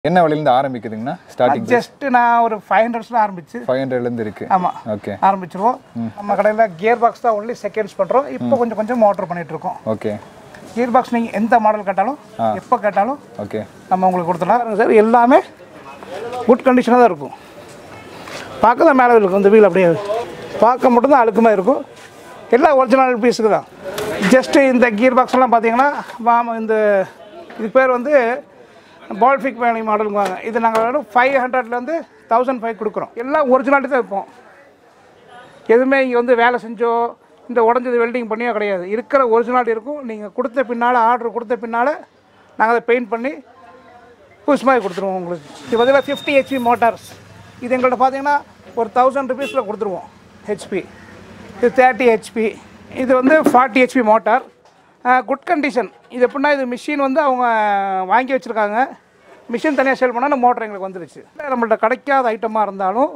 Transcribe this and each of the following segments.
என்ன விலையிலேருந்து ஆரம்பிக்குதுங்கண்ணா starting just நான் ஒரு ஃபைவ் ஹண்ட்ரட்ஸில் ஆரம்பிச்சு ஃபைவ் ஹண்ட்ரட்லேருந்து இருக்கு ஆமாம் ஓகே ஆரம்பிச்சிருவோம் நம்ம கடையில் கியர் பாக்ஸ் தான் ஒன்லி செகண்ட்ஸ் பண்ணுறோம் இப்போ கொஞ்சம் கொஞ்சம் ஆர்டர் பண்ணிட்டு இருக்கோம் ஓகே கியர் பாக்ஸ் நீங்கள் எந்த மாடல் கேட்டாலும் எப்போ கேட்டாலும் ஓகே நம்ம உங்களுக்கு கொடுத்துடலாம் சார் எல்லாமே குட் கண்டிஷனாக தான் இருக்கும் பார்க்க தான் மேலே இருக்கும் இந்த வீல் அப்படியே பார்க்க மட்டும்தான் அழுக்கமாக இருக்கும் எல்லாம் ஒரிஜினல் பீஸுக்கு தான் ஜஸ்ட்டு இந்த கியர் பாக்ஸ் எல்லாம் பார்த்தீங்கன்னா வாம இந்த இது பேர் வந்து பால்ஃபிக் வேலி மாடலுங்குவாங்க இது நாங்கள் வெறும் ஃபைவ் ஹண்ட்ரட்லேருந்து தௌசண்ட் ஃபைவ் கொடுக்குறோம் எல்லாம் ஒரிஜினாலிட்டி தான் வைப்போம் எதுவுமே இங்கே வந்து வேலை செஞ்சோ இந்த உடஞ்சது வெல்டிங் பண்ணியோ கிடையாது இருக்கிற ஒரிஜினாலிட்டி இருக்கும் நீங்கள் கொடுத்த பின்னால் ஆர்டர் கொடுத்த பின்னால் நாங்கள் அதை பெயிண்ட் பண்ணி புதுசு மாதிரி கொடுத்துருவோம் உங்களுக்கு இது பார்த்தீங்கன்னா ஃபிஃப்டி ஹெச்பி மோட்டார்ஸ் இது எங்கள்கிட்ட பார்த்தீங்கன்னா ஒரு தௌசண்ட் ருபீஸில் கொடுத்துருவோம் ஹெச்பி இது தேர்ட்டி ஹெச்பி இது வந்து forty HP motor good condition இது எப்படின்னா இது மிஷின் வந்து அவங்க வாங்கி வச்சுருக்காங்க மிஷின் தனியாக சேல் பண்ணால் மோட்டர் எங்களுக்கு வந்துருச்சு இல்லை நம்மள்ட்ட கிடைக்காத ஐட்டமாக இருந்தாலும்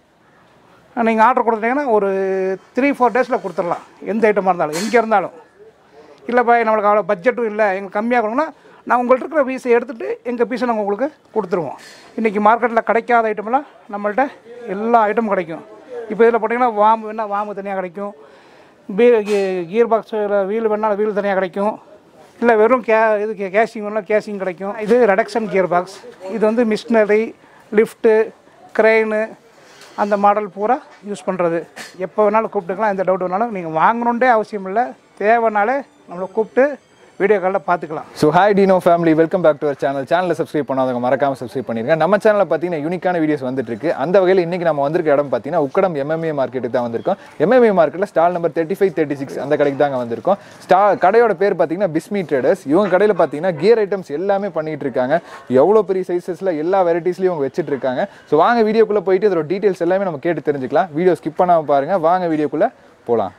நீங்கள் ஆர்டர் கொடுத்துட்டீங்கன்னா ஒரு த்ரீ ஃபோர் டேஸில் கொடுத்துடலாம் எந்த ஐட்டமாக இருந்தாலும் எங்கே இருந்தாலும் இல்லை பாய் நம்மளுக்கு அவ்வளோ பட்ஜெட்டும் இல்லை எங்களுக்கு கம்மியாக கொடுங்கன்னா நான் உங்கள்ட்ட இருக்கிற பீஸை எடுத்துகிட்டு எங்கள் பீஸை நாங்கள் உங்களுக்கு கொடுத்துருவோம் இன்றைக்கி மார்க்கெட்டில் கிடைக்காத ஐட்டமெல்லாம் நம்மள்ட்ட எல்லா ஐட்டமும் கிடைக்கும் இப்போ இதில் போட்டிங்கன்னா வாம்பு வேணால் வாம்பு தனியாக கிடைக்கும் பீ கியர் பாக்ஸில் வீல் வேணால் வீல் தனியாக கிடைக்கும் இல்லை வெறும் கே இது கேஷிங் வேணால் கேஷிங் கிடைக்கும் இது ரெடக்ஷன் கியர் பாக்ஸ் இது வந்து மிஷினரி லிஃப்ட்டு க்ரெயினு அந்த மாடல் பூரா யூஸ் பண்ணுறது எப்போ வேணாலும் கூப்பிட்டுக்கலாம் எந்த டவுட் வேணாலும் நீங்கள் வாங்கணுன்றே அவசியம் இல்லை தேவைனாலே நம்மளை கூப்பிட்டு வீடியோ காலில் பார்த்துக்கலாம் so hi Dino family welcome back to our channel சேனலை சப்ஸ்கிரைப் பண்ணாதவங்க மறக்காம சப்ஸ்கிரைப் பண்ணிருங்க நம்ம சேனலில் பார்த்தீங்கன்னா யூனிக்கான வீடியோஸ் வந்துட்டு இருக்கு அந்த வகையில் இன்னைக்கு நம்ம வந்திருக்க இடம் பார்த்தீங்கன்னா உக்கடம் எம்எம்ஏ மார்க்கெட்டுக்கு தான் வந்திருக்கோம் எம்எம்ஏ மார்க்கெட்டில் stall number thirty five thirty six அந்த கடைக்கு தாங்க வந்திருக்கோம் ஸ்டா கடையோட பேர் பார்த்தீங்கன்னா பிஸ்மி ட்ரேடர்ஸ் இவங்க கடையில் பார்த்தீங்கன்னா கியர் ஐட்டம்ஸ் எல்லாமே பண்ணிட்டு இருக்காங்க எவ்வளோ பெரிய சைஸஸில் எல்லா வெரைட்டிஸ்லையும் இவங்க வச்சுட்டு இருக்காங்க ஸோ வாங்க வீடியோக்குள்ளே போயிட்டு அதோட டீட்டெயில்ஸ் எல்லாமே நம்ம கேட்டு தெரிஞ்சுக்கலாம் வீடியோ ஸ்கிப் பண்ணாமல் பாருங்க வாங்க வீடியோக்குள்ளே போகலாம்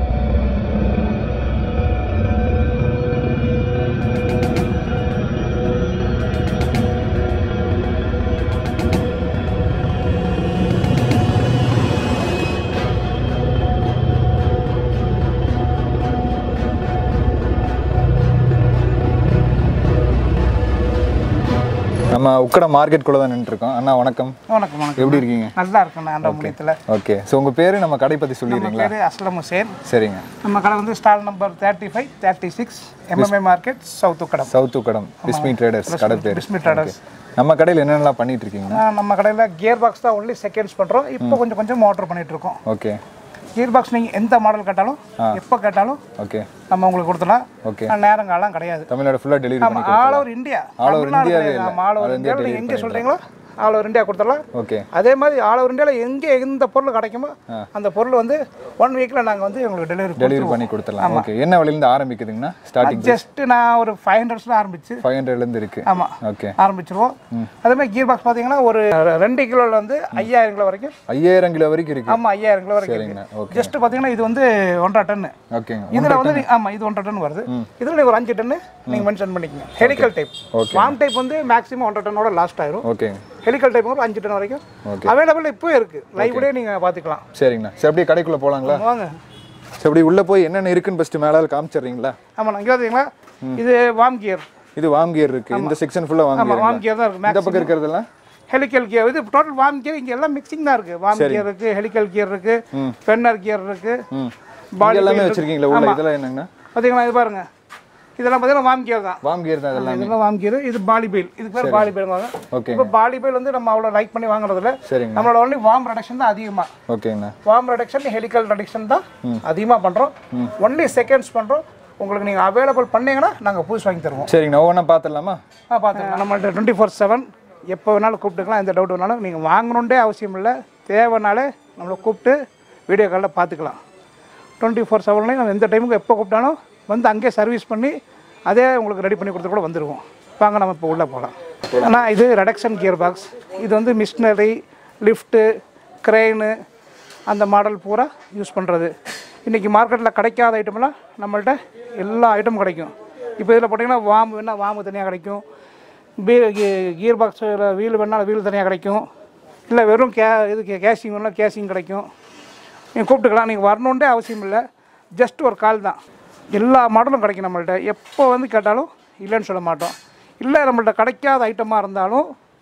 நம்ம உக்கடம் மார்க்கெட் தான் நின்றுருக்கோம் அண்ணா வணக்கம் வணக்கம் வணக்கம் எப்படி இருக்கீங்க நல்லா இருக்குண்ணா அந்த முடியத்தில் ஓகே ஸோ உங்கள் பேர் நம்ம கடை பற்றி நம்ம சொல்லிடுறீங்களா பேர் அஸ்லம் ஹுசேன் சரிங்க நம்ம கடை வந்து stall number thirty five thirty six MMA market south Ukkadam south Ukkadam Bismi traders கடை பேர் பிஸ்மி ட்ரேடர்ஸ் நம்ம கடையில் என்னென்னலாம் பண்ணிட்டு இருக்கீங்க நம்ம கடையில் கியர் பாக்ஸ் தான் ஒன்லி செகண்ட்ஸ் பண்ணுறோம் இப்போ கொஞ்சம் கொஞ்சம் ஆர்டர் பண்ணிட்டு இருக்கோம் ஓகே கியர் பாக்ஸ் நீங்கள் எந்த மாடல் கேட்டாலும் எப்போ கேட்டாலும் ஓகே நம்ம உங்களுக்கு கொடுத்துடலாம் ஓகே நேரம் காலம் கிடையாது தமிழ்நாடு ஃபுல்லாக டெலிவரி பண்ணி all over India All over India வே இல்ல. ஆல் ஓவர் இந்தியா நீங்கள் எங்கே சொல்கிறீங்களோ ஆல் ஓவர் இந்தியா கொடுத்துடலாம் ஓகே அதே மாதிரி ஆல் ஓவர் இந்தியாவில் எங்கே எந்த பொருள் கிடைக்குமோ அந்த பொருள் வந்து ஒன் வீக்கில் நாங்கள் வந்து உங்களுக்கு டெலிவரி டெலிவரி பண்ணி கொடுத்துடலாம் ஓகே என்ன விலையிலேருந்து ஆரம்பிக்குதுங்கண்ணா ஸ்டார்டிங் ஜஸ்ட் நான் ஒரு ஃபைவ் ஹண்ட்ரட்ஸில் ஆரம்பிச்சு ஃபைவ் ஹண்ட்ரட்லேருந்து இருக்கு ஆமாம் ஓகே ஆரம்பிச்சிருவோம் அதே மாதிரி கியர் பாக்ஸ் பார்த்தீங்கன்னா ஒரு ரெண்டு கிலோவில் வந்து ஐயாயிரம் கிலோ வரைக்கும் ஐயாயிரம் கிலோ வரைக்கும் இருக்கு ஆமாம் ஐயாயிரம் கிலோ வரைக்கும் சரிங்கண்ணா ஓகே ஜஸ்ட் பார்த்தீங்கன்னா இது வந்து ஒன்றரை டன்னு ஓகேங்க இதில் வந்து நீ- ஆமா இது ஒன்றரை டன் வருது இதில் நீங்கள் ஒரு அஞ்சு டன்னு நீங்கள் மென்ஷன் பண்ணிக்கங்க ஹெலிக்கல் டைப் வாம் டைப் வந்து மேக்ஸிமம் ஒன்றரை டன்னோட லாஸ்ட் ஆயிரும் ஓகேங்க ஹெலிக்கல் டைப் ஒரு அஞ்சு டன் வரைக்கும் Okay. அவைலபிள் இப்போ இருக்கு லைவ்லேயே நீங்கள் பார்த்துக்கலாம் சரிங்கண்ணா சரி அப்படியே கடைக்குள்ளே போகலாங்களா வாங்க சரி அப்படி உள்ளே போய் என்னென்ன இருக்குன்னு ஃபஸ்ட்டு மேலே காமிச்சிடுறீங்களா ஆமாம் இங்கே பார்த்தீங்களா இது வாம் கியர் இது வாம் கியர் இருக்கு இந்த செக்ஷன் ஃபுல்லாக வாம் ஆமாம் கியர் வாம் கியர் தான் இருக்கு இந்த பக்கம் இருக்கிறதெல்லாம் ஹெலிக்கல் கியர் இது டோட்டல் வாம் கியர் இங்கே எல்லாம் மிக்சிங் தான் இருக்கு வாம் கியர் இருக்கு ஹெலிக்கல் கியர் இருக்கு பென்னர் கியர் இருக்கு ம் Body இங்க எல்லாமே wheel வச்சிருக்கீங்களா உள்ள இதெல்லாம் என்னங்கண்ணா பார்த்தீங்களா இது பாருங்க இதெல்லாம் பார்த்தீங்கன்னா வாம் கியர் தான் வாம் கியர் தான் இதெல்லாம் இதெல்லாம் வாம் கியர் இது பாலி பெயில் இதுக்கு பேர் பாலி பெயில் வாங்க ஓகே இப்போ பாலி பெயில் வந்து நம்ம அவ்வளோ லைக் பண்ணி வாங்குறதில்ல சரிங்கண்ணா நம்மளோட ஒன்லி வார்ம் ரெடக்ஷன் தான் அதிகமாக ஓகேங்கண்ணா வார்ம் ரெடக்ஷன் ஹெலிக்கல் ரெடக்ஷன் தான் அதிகமாக பண்ணுறோம் ஒன்லி செகண்ட்ஸ் பண்ணுறோம் உங்களுக்கு நீங்கள் அவைலபிள் பண்ணீங்கன்னா நாங்கள் புதுசு வாங்கி தருவோம் சரிங்கண்ணா ஒவ்வொன்றா பார்த்துடலாமா ஆ பார்த்துக்கலாம் நம்மள்ட்ட டுவெண்ட்டி ஃபோர் செவன் எப்போ வேணாலும் கூப்பிட்டுக்கலாம் எந்த டவுட் வேணாலும் நீங்கள் வாங்கணுன்றே அவசியம் இல்லை தேவைனாலே நம்மளை கூப்பிட்டு வீடியோ காலில் பார்த்துக்கலாம் டுவெண்ட்டி ஃபோர் செவன்லேயும் நம்ம எந்த டைமுக்கு எப்போ கூப்பிட்டாலும் வந்து அங்கேயே சர்வீஸ் பண்ணி அதே உங்களுக்கு ரெடி பண்ணி கொடுத்து கூட வந்துடுவோம் வாங்க நம்ம இப்போ உள்ளே போகலாம் ஆனால் இது ரெடக்ஷன் கியர் பாக்ஸ் இது வந்து மிஷினரி லிஃப்ட்டு க்ரெயினு அந்த மாடல் பூரா யூஸ் பண்ணுறது இன்றைக்கி மார்க்கெட்டில் கிடைக்காத ஐட்டமெல்லாம் நம்மள்ட்ட எல்லா ஐட்டமும் கிடைக்கும் இப்போ இதில் போட்டிங்கன்னா வாம்பு வேணால் வாம்பு தனியாக கிடைக்கும் பீ கியர் பாக்ஸில் வீல் வேணால் வீல் தனியாக கிடைக்கும் இல்லை வெறும் கே இது கேஷிங் வேணால் கேஷிங் கிடைக்கும் நீங்கள் கூப்பிட்டுக்கலாம் நீங்கள் வரணுன்றே அவசியம் இல்லை ஜஸ்ட் ஒரு கால் தான் எல்லா மாடலும் கிடைக்கும் நம்மள்ட்ட எப்போ வந்து கேட்டாலும் இல்லைன்னு சொல்ல மாட்டோம் இல்லை நம்மள்ட்ட கிடைக்காத ஐட்டமாக இருந்தாலும்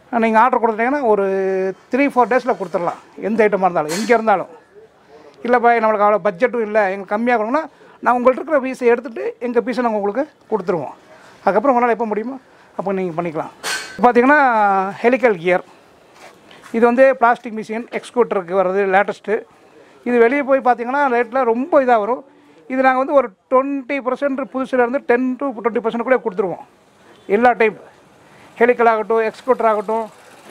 நீங்கள் ஆர்டர் கொடுத்துட்டீங்கன்னா ஒரு த்ரீ ஃபோர் டேஸில் கொடுத்துடலாம் எந்த ஐட்டமாக இருந்தாலும் எங்கே இருந்தாலும் இல்லை பாய் நம்மளுக்கு அவ்வளோ பட்ஜெட்டும் இல்லை எங்களுக்கு கம்மியாக கொடுங்கன்னா நான் உங்கள்ட்ட இருக்கிற பீஸை எடுத்துகிட்டு எங்கள் பீஸை நாங்கள் உங்களுக்கு கொடுத்துருவோம் அதுக்கப்புறம் உங்களால் எப்போ முடியுமோ அப்போ நீங்கள் பண்ணிக்கலாம் பார்த்தீங்கன்னா ஹெலிக்கல் கியர் இது வந்து பிளாஸ்டிக் மிஷின் எக்ஸ்கூட்டருக்கு வர்றது லேட்டஸ்ட்டு இது வெளியே போய் பார்த்தீங்கன்னா ரேட்டில் ரொம்ப இதாக வரும் இது நாங்கள் வந்து ஒரு டுவெண்ட்டி பர்சன்ட் புதுசுலேருந்து டென் டு டுவெண்ட்டி பர்சன்ட் கூட கொடுத்துருவோம் எல்லா டைப் ஹெலிக்கல் ஆகட்டும் எக்ஸ்கூட்டர் ஆகட்டும்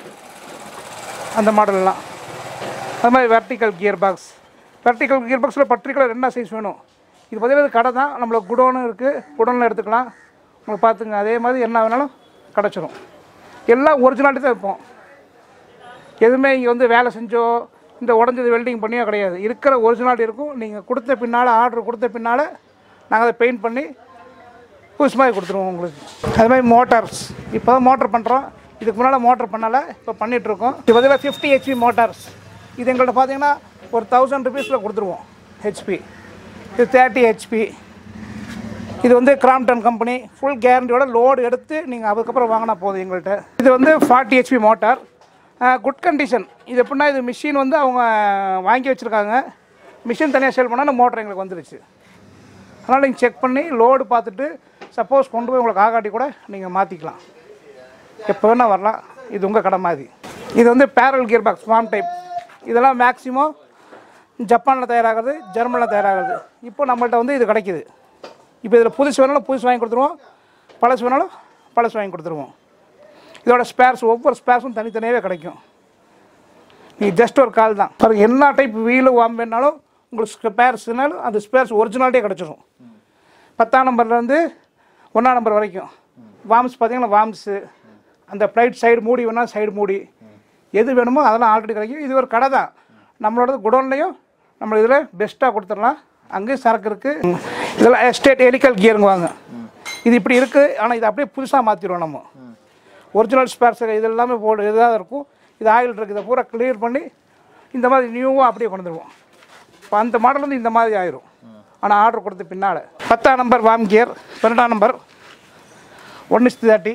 அந்த மாடல்லாம் அது மாதிரி vertical gear box vertical gear பாக்ஸில் பர்டிகுலர் என்ன சைஸ் வேணும் இது பார்த்தீங்கன்னா இது கடை தான் நம்மளுக்கு குடோனும் இருக்குது குடோனில் எடுத்துக்கலாம் உங்களுக்கு பார்த்துங்க அதே மாதிரி என்ன வேணாலும் கிடச்சிரும் எல்லாம் ஒரிஜினாலிட்டி தான் வைப்போம் எதுவுமே இங்கே வந்து வேலை செஞ்சோ இந்த உடஞ்சது வெல்டிங் பண்ணியோ கிடையாது இருக்கிற ஒரிஜினாலிட்டி இருக்கும் நீங்கள் கொடுத்த பின்னால் ஆர்டர் கொடுத்த பின்னால் நாங்கள் அதை பெயிண்ட் பண்ணி புதுசு மாதிரி கொடுத்துருவோம் உங்களுக்கு அது மாதிரி மோட்டார்ஸ் இப்போ தான் மோட்டர் பண்ணுறோம் இதுக்கு முன்னால் மோட்டர் பண்ணலை இப்போ பண்ணிகிட்ருக்கோம் இது பதிலாக ஃபிஃப்டி ஹெச்பி மோட்டார்ஸ் இது எங்கள்கிட்ட பார்த்தீங்கன்னா ஒரு தௌசண்ட் ருபீஸில் கொடுத்துருவோம் ஹெச்பி இது தேர்ட்டி ஹெச்பி இது வந்து கிராம்டன் கம்பெனி ஃபுல் கேரண்டியோட லோடு எடுத்து நீங்கள் அதுக்கப்புறம் வாங்கினா போதும் எங்கள்கிட்ட இது வந்து forty HP motor good condition இது எப்படின்னா இது மிஷின் வந்து அவங்க வாங்கி வச்சுருக்காங்க மிஷின் தனியாக சேல் பண்ணால் மோட்டர் எங்களுக்கு வந்துருச்சு அதனால் நீங்கள் செக் பண்ணி லோடு பார்த்துட்டு சப்போஸ் கொண்டு போய் உங்களுக்கு ஆகாட்டி கூட நீங்கள் மாற்றிக்கலாம் எப்போ வேணால் வரலாம் இது உங்கள் கடை மாதிரி இது வந்து barrel gear box form type இதெல்லாம் மேக்ஸிமம் ஜப்பானில் தயாராகிறது ஜெர்மனில் தயாராகிறது இப்போ நம்மள்ட்ட வந்து இது கிடைக்கிது இப்போ இதில் புதுசு வேணாலும் புதுசு வாங்கி கொடுத்துருவோம் பழசு வேணாலும் பழசு வாங்கி கொடுத்துருவோம் இதோட ஸ்பேர்ஸ் ஒவ்வொரு ஸ்பேர்ஸும் தனித்தனியாகவே கிடைக்கும் நீங்கள் ஜஸ்ட் ஒரு கால் தான் பாருங்க என்ன டைப் வீலு வாம் வேணாலும் உங்களுக்கு ஸ்பேர்ஸ்னாலும் அந்த ஸ்பேர்ஸ் ஒரிஜினாலிட்டியே கிடச்சிரும் பத்தாம் நம்பர்லேருந்து ஒன்றாம் நம்பர் வரைக்கும் வாம்ஸ் பார்த்தீங்கன்னா வாம்ஸு அந்த ப்ளைட் சைடு மூடி வேணால் சைடு மூடி எது வேணுமோ அதெல்லாம் ஆல்ரெடி கிடைக்கும் இது ஒரு கடை தான் நம்மளோட குடோன்லையும் நம்ம இதில் பெஸ்ட்டாக கொடுத்துடலாம் அங்கேயும் சரக்கு இருக்குது இதெல்லாம் எஸ்டேட் எலிக்கல் கியருங்க வாங்க இது இப்படி இருக்குது ஆனால் இது அப்படியே புதுசாக மாற்றிடுவோம் நம்ம ஒரிஜினல் ஸ்பேர்ஸ் இது எல்லாமே போடு இதாக இருக்கும் இது ஆயில் இருக்குது இதை பூரா கிளியர் பண்ணி இந்த மாதிரி நியூவாக அப்படியே கொண்டு வந்துடுவோம் இப்போ அந்த மாடல் வந்து இந்த மாதிரி ஆயிரும் ஆனால் ஆர்டர் கொடுத்த பின்னால் பத்தாம் நம்பர் வாம் கியர் பன்னெண்டாம் நம்பர் ஒன் இஸ் தேர்ட்டி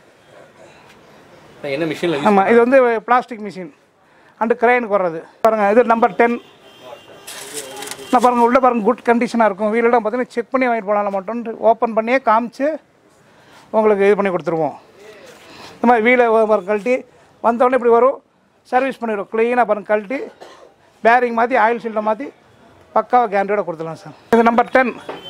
என்ன மிஷினில் ஆமாம் இது வந்து பிளாஸ்டிக் மிஷின் அண்டு கிரைனுக்கு வர்றது பாருங்கள் இது நம்பர் டென் நான் பாருங்கள் உள்ளே பாருங்கள் குட் கண்டிஷனாக இருக்கும் வீலெல்லாம் பார்த்தீங்கன்னா செக் பண்ணி வாங்கிட்டு போகலாம் மட்டும் ஓப்பன் பண்ணியே காமிச்சு உங்களுக்கு இது பண்ணி கொடுத்துருவோம் இந்த மாதிரி வீலை பாருங்க கழட்டி வந்தோடனே இப்படி வரும் சர்வீஸ் பண்ணிடுவோம் க்ளீனாக பாருங்க கழட்டி பேரிங் மாற்றி ஆயில் சீல்டை மாற்றி பக்காவாக கேரண்டியோட கொடுத்துடலாம் சார் இது நம்பர் டென்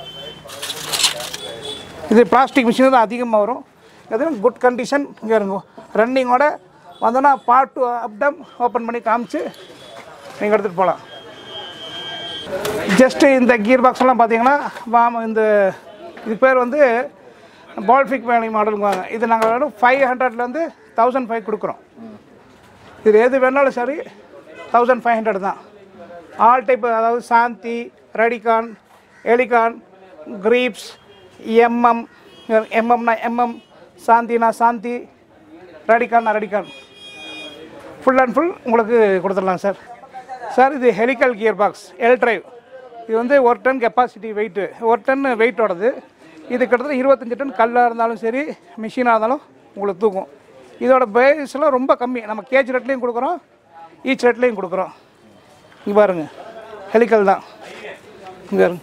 இது பிளாஸ்டிக் மிஷின் தான் அதிகமாக வரும் இது குட் கண்டிஷன் இங்கே இருக்கும் ரன்னிங்கோட வந்தோன்னா பார்ட் அப்டம் ஓப்பன் பண்ணி காமிச்சு நீங்கள் எடுத்துகிட்டு போகலாம் ஜஸ்ட்டு இந்த கியர் பாக்ஸ் எல்லாம் பார்த்தீங்கன்னா வாம இந்த இது பேர் வந்து பால்ஃபிக் வேலை மாடலுங்குவாங்க இது நாங்கள் வெறும் ஃபைவ் ஹண்ட்ரட்லேருந்து தௌசண்ட் ஃபைவ் கொடுக்குறோம் இது எது வேணாலும் சரி தௌசண்ட் ஃபைவ் ஹண்ட்ரட் தான் ஆல் டைப் அதாவது Shanti Radicon Elecon Greaves MM எம்எம்னா எம்எம் சாந்தினா சாந்தி ரெடிகான்னா ரெடிகான் ஃபுல் அண்ட் ஃபுல் உங்களுக்கு கொடுத்துடலாம் சார் சார் இது helical gear box L drive இது வந்து ஒரு டன் கெப்பாசிட்டி வெயிட்டு ஒரு டன் வெயிட்டோடது இது கிட்டத்தட்ட இருபத்தஞ்சி டன் கல்லாக இருந்தாலும் சரி மிஷினாக இருந்தாலும் உங்களுக்கு தூக்கும் இதோட பேஸ்லாம் ரொம்ப கம்மி நம்ம கேஜ் ரேட்லேயும் கொடுக்குறோம் ஈச் ரேட்லேயும் கொடுக்குறோம் இங்கே பாருங்க ஹெலிக்கல் தான் இங்கே பாருங்க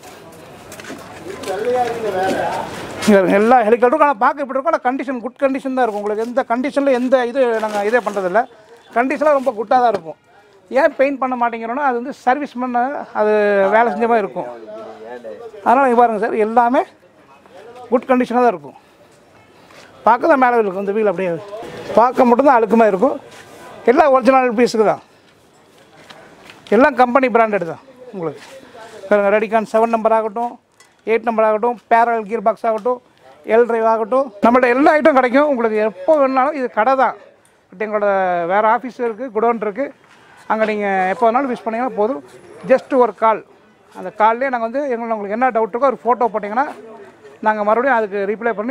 இங்கே பாருங்க எல்லா ஹெலிகாப்டரும் இருக்கும் ஆனால் பார்க்க இப்படி இருக்கும் ஆனால் கண்டிஷன் குட் கண்டிஷன் தான் இருக்கும் உங்களுக்கு எந்த கண்டிஷனில் எந்த இது நாங்கள் இதே பண்ணுறதில்ல கண்டிஷனாக ரொம்ப குட்டாக தான் இருக்கும் ஏன் பெயிண்ட் பண்ண மாட்டேங்கிறோன்னா அது வந்து சர்வீஸ் பண்ண அது வேலை செஞ்ச மாதிரி இருக்கும் அதனால் இங்கே பாருங்கள் சார் எல்லாமே குட் கண்டிஷனாக தான் இருக்கும் பார்க்க தான் மேலே இருக்கும் இந்த வீல் அப்படியே பார்க்க மட்டும்தான் அழுக்கமாக இருக்கும் எல்லாம் ஒரிஜினல் பீஸுக்கு தான் எல்லாம் கம்பெனி பிராண்டட் தான் உங்களுக்கு ரெடிகான் செவன் நம்பர் ஆகட்டும் எயிட் நம்பர் ஆகட்டும் பேரல் கீர் பாக்ஸ் ஆகட்டும் எல் டிரைவ் ஆகட்டும் நம்மள்ட்ட எல்லா ஐட்டம் கிடைக்கும் உங்களுக்கு எப்போ வேணாலும் இது கடை தான் பட் எங்களோட வேறு ஆஃபீஸ் இருக்குது குடோன் இருக்குது அங்கே நீங்கள் எப்போ வேணாலும் யூஸ் பண்ணிங்கன்னா போதும் ஜஸ்ட் ஒரு கால் அந்த கால்லேயே நாங்கள் வந்து எங்களை உங்களுக்கு என்ன டவுட் இருக்கோ ஒரு ஃபோட்டோ போட்டிங்கன்னா நாங்கள் மறுபடியும் அதுக்கு ரிப்ளை பண்ணி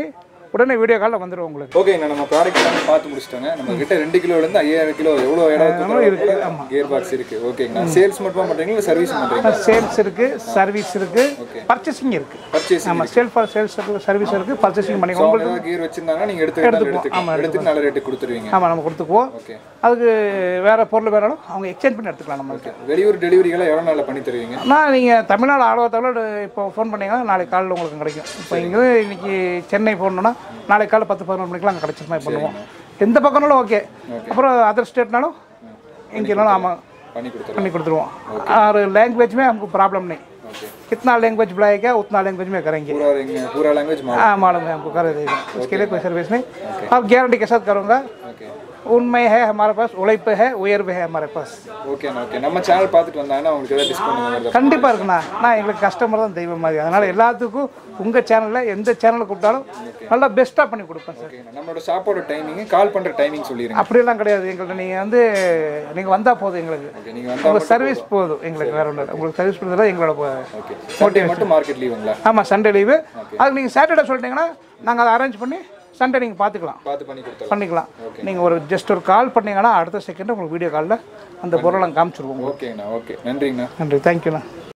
உடனே வீடியோ காலில் வந்துடும் உங்களுக்கு ஓகேங்கண்ணா நம்ம ப்ராடக்ட் எல்லாமே பார்த்து முடிச்சிட்டோங்க நம்ம கிட்ட ரெண்டு கிலோலேருந்து ஐயாயிரம் கிலோ எவ்வளோ இடம் இருக்கு, ஆமா. கியர் பாக்ஸ் இருக்கு ஓகேங்கண்ணா சேல்ஸ் மட்டுமா பண்ணுறீங்களா இல்லை சர்வீஸ் பண்ணுறீங்களா சேல்ஸ் இருக்குது சர்வீஸ் இருக்குது பர்ச்சேசிங் இருக்குது பர்ச்சேஸ் ஆமாம் சேல் ஃபார் சேல்ஸ் இருக்குது சர்வீஸ் இருக்குது பர்ச்சேசிங் பண்ணிக்கோ உங்களுக்கு ஏதாவது கியர் வச்சிருந்தாங்கன்னா நீங்கள் எடுத்து எடுத்துக்கலாம் எடுத்து நல்ல ரேட்டு கொடுத்துருவீங்க ஆமாம் நம்ம கொடுத்துக்குவோம் ஓகே அதுக்கு வேறு பொருள் வேணாலும் அவங்க எக்ஸ்சேஞ்ச் பண்ணி எடுத்துக்கலாம் நம்மளுக்கு வெளியூர் டெலிவரிகளை எவ்வளோ நாளில் பண்ணி தருவீங்க ஆனால் நீங்கள் தமிழ்நாடு ஆளுவ தமிழ்நாடு இப்போ ஃபோன் பண்ணீங்கன்னா நாளைக்கு காலையில் உங்களுக்கு கிடைக்கும் இப்போ இங்கே இன்னைக்கு சென்னை போகணுன்னா நாளைக்கு காலையில் பத்து பதினொரு மணிக்கெலாம் அங்கே கிடைச்ச மாதிரி பண்ணுவோம் எந்த பக்கம்னாலும் ஓகே அப்புறம் அதர் ஸ்டேட்னாலும் எங்கேனாலும் ஆமாம் பண்ணி கொடுத்துருவோம் பண்ணி கொடுத்துருவோों और लैंग्वेज में हमको प्रॉब्लम नहीं कितना लैंग्वेज बुलाएगा उतना लैंग्वेज में करेंगे பூரா எங்க பூரா லாங்குவேஜ் மா हाँ मालूम है हमको कर देगा उसके लिए कोई सर्विस नहीं अब गारंटी के साथ करूँगा ஓகே उनमें है हमारे पास उड़ैप है उयर भी है हमारे पास ஓகேண்ணா ஓகே நம்ம சேனல் பார்த்துட்டு வந்தாங்கன்னா உங்களுக்கு ஏதாவது டிஸ்கவுண்ட் வருது கண்டிப்பாக இருக்குண்ணா நான் எங்களுக்கு கஸ்டமர் தான் தெய்வம் மாதிரி அதனால் எல்லாத்துக்கும் உங்கள் சேனலில் எந்த சேனலில் கூப்பிட்டாலும் நல்லா பெஸ்ட்டாக பண்ணி கொடுப்பேன் சார் ஓகேண்ணா நம்மளோட ஷாப்போட டைமிங் கால் பண்ணுற டைமிங் சொல்லிடுங்க அப்படியெல்லாம் கிடையாது எங்கள்கிட்ட நீங்கள் வந்து நீங்கள் வந்தால் போதும் எங்களுக்கு ஓகே நீங்கள் வந்தால் உங்கள் சர்வீஸ் போதும் எங்களுக்கு வேற ஒன்றும் இல்லை உங்களுக்கு சர்வீஸ் பண்ணுறதுல எங்களோட போ- ஓகே சண்டே மட்டும் மார்க்கெட் லீவுங்களா ஆமாம் சண்டே லீவு அதுக்கு நீங்கள் சாட்டர்டே சொல்லிட்டீங்கன்னா நாங்கள் அதை அரேஞ்ச் பண்ணி சண்டே நீங்கள் பார்த்துக்கலாம் பார்த்து பண்ணி கொடுத்துருவோம் பண்ணிக்கலாம் நீங்கள் ஒரு ஜஸ்ட் ஒரு கால் பண்ணீங்கன்னா அடுத்த செகண்ட் உங்களுக்கு வீடியோ காலில் அந்த பொருளை நாங்கள் காமிச்சிருவோம் ஓகேங்கண்ணா ஓகே நன்றிங்கண்ணா நன்றி தேங்க்யூண்ணா